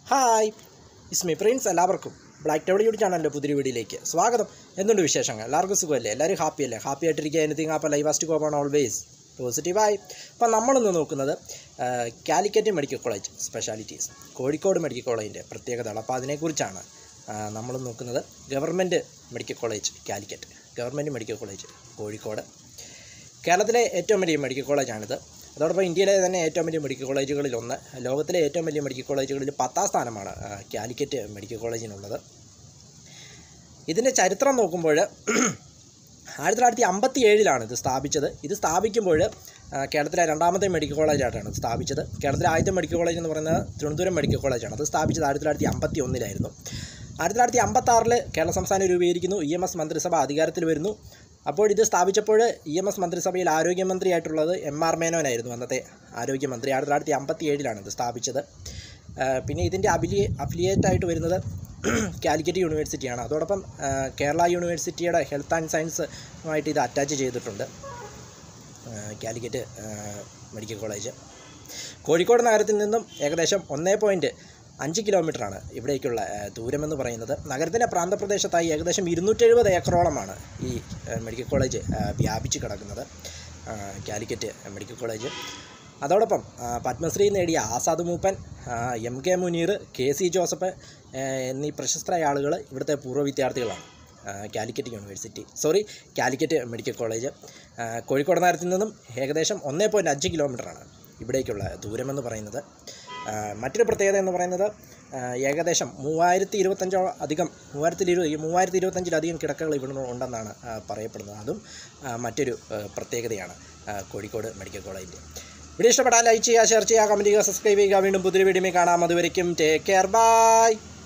hi Ismi Prince എല്ലാവർക്കും black town ചാനലിൻ്റെ പുതിയ വീഡിയോയിലേക്ക് സ്വാഗതം എന്തുണ്ട് വിശേഷങ്ങൾ എല്ലാവർക്കും സുഖമല്ലേ എല്ലാവരും ഹാപ്പി അല്ലേ ഹാപ്പി ആയിട്ടിരിക്കുക എനിത്തിങ് അപ്പോൾ ലൈവ് ആസ്റ്റ് കോപ്പാണ് ഓൾവേസ് പോസിറ്റീവായി അപ്പം നമ്മളിന്ന് നോക്കുന്നത് ആ, Calicut medical college specialities Kozhikode medical കോളേജിൻ്റെ പ്രത്യേകതകൾ അപ്പോൾ അതിനെക്കുറിച്ചാണ് ആ, നമ്മൾ നോക്കുന്നത് government medical college Calicut government medical college Kozhikode കേരളത്തിലെ ഏറ്റവും വലിയ മെഡിക്കൽ കോളേജാണിത് അതോടൊപ്പം ഇന്ത്യയിലെ തന്നെ ഏറ്റവും വലിയ മെഡിക്കൽ കോളേജുകളിൽ ഒന്ന് ലോകത്തിലെ ഏറ്റവും വലിയ മെഡിക്കൽ കോളേജുകളിൽ പത്താം സ്ഥാനമാണ് ആ, കാലിക്കറ്റ് മെഡിക്കൽ കോളേജിനുള്ളത് ഇതിൻ്റെ ചരിത്രം നോക്കുമ്പോൾ ആയിരത്തി തൊള്ളായിരത്തി അമ്പത്തി ഏഴിലാണ് ഇത് സ്ഥാപിച്ചത് ഇത് സ്ഥാപിക്കുമ്പോൾ ആ, കേരളത്തിലെ രണ്ടാമത്തെ മെഡിക്കൽ കോളേജായിട്ടാണ് ഇത് സ്ഥാപിച്ചത് കേരളത്തിലെ ആദ്യത്തെ മെഡിക്കൽ കോളേജ് എന്ന് പറയുന്നത് തിരുവനന്തപുരം മെഡിക്കൽ കോളേജാണ് അത് സ്ഥാപിച്ചത് ആയിരത്തി തൊള്ളായിരത്തി അമ്പത്തി ഒന്നിലായിരുന്നു ആയിരത്തി തൊള്ളായിരത്തി അമ്പത്താറിൽ കേരള സംസ്ഥാനം രൂപീകരിക്കുന്നു ഇ എം എസ് മന്ത്രിസഭ അധികാരത്തിൽ വരുന്നു അപ്പോൾ ഇത് സ്ഥാപിച്ചപ്പോൾ ഇ എം എസ് മന്ത്രിസഭയിൽ ആരോഗ്യമന്ത്രിയായിട്ടുള്ളത് എം ആർ മേനോനായിരുന്നു അന്നത്തെ ആരോഗ്യമന്ത്രി ആയിരത്തി തൊള്ളായിരത്തി അമ്പത്തി ഏഴിലാണ് ഇത് സ്ഥാപിച്ചത് ആ, പിന്നെ ഇതിൻ്റെ അഫിലിയേ അഫിലിയേറ്റ് ആയിട്ട് വരുന്നത് കാലിക്കറ്റ് യൂണിവേഴ്സിറ്റിയാണ് അതോടൊപ്പം ആ, കേരള യൂണിവേഴ്സിറ്റിയുടെ ഹെൽത്ത് ആൻഡ് സയൻസുമായിട്ട് ഇത് അറ്റാച്ച് ചെയ്തിട്ടുണ്ട് ആ, കാലിക്കറ്റ് ആ, മെഡിക്കൽ കോളേജ് കോഴിക്കോട് നഗരത്തിൽ നിന്നും ഏകദേശം ഒന്നേ പോയിൻറ്റ് അഞ്ച് കിലോമീറ്ററാണ് ഇവിടേക്കുള്ള ആ, ദൂരമെന്ന് പറയുന്നത് നഗരത്തിൻ്റെ പ്രാന്തപ്രദേശത്തായി ഏകദേശം ഇരുന്നൂറ്റെഴുപത് ഏക്കറോളമാണ് ഈ ആ, മെഡിക്കൽ കോളേജ് ആ, വ്യാപിച്ച് കിടക്കുന്നത് ആ, കാലിക്കറ്റ് മെഡിക്കൽ കോളേജ് അതോടൊപ്പം ആ, പത്മശ്രീ നേടിയ ആസാദ് മൂപ്പൻ ആ, M K Muneer K C Joseph ആ, എന്നീ പ്രശസ്തരായ ആളുകൾ ഇവിടുത്തെ പൂർവ്വ വിദ്യാർത്ഥികളാണ് ആ, Calicut university sorry Calicut medical college ആ, കോഴിക്കോട് നഗരത്തിൽ നിന്നും ഏകദേശം ഒന്നേ പോയിൻറ്റ് അഞ്ച് കിലോമീറ്ററാണ് ഇവിടേക്കുള്ള ദൂരമെന്ന് പറയുന്നത് ആ, മറ്റൊരു പ്രത്യേകത എന്ന് പറയുന്നത് ആ, ഏകദേശം മൂവായിരത്തി ഇരുപത്തഞ്ചോ അധികം മൂവായിരത്തി ഇരുപത് മൂവായിരത്തി ഇരുപത്തഞ്ചിലധികം കിടക്കകൾ ഇവിടെ ഉണ്ടെന്നാണ് ആ, പറയപ്പെടുന്നത് അതും ആ, മറ്റൊരു ആ, പ്രത്യേകതയാണ് ആ, കോഴിക്കോട് മെഡിക്കൽ കോളേജിൻ്റെ വീഡിയോ ഇഷ്ടപ്പെട്ടാൽ ലൈക്ക് ചെയ്യുക ഷെയർ ചെയ്യുക കമൻറ്റ് ചെയ്യുക സബ്സ്ക്രൈബ് ചെയ്യുക വീണ്ടും പുതിയ വീഡിയോ കാണാം അതുവരയ്ക്കും ടേക്ക് കെയർ ബൈ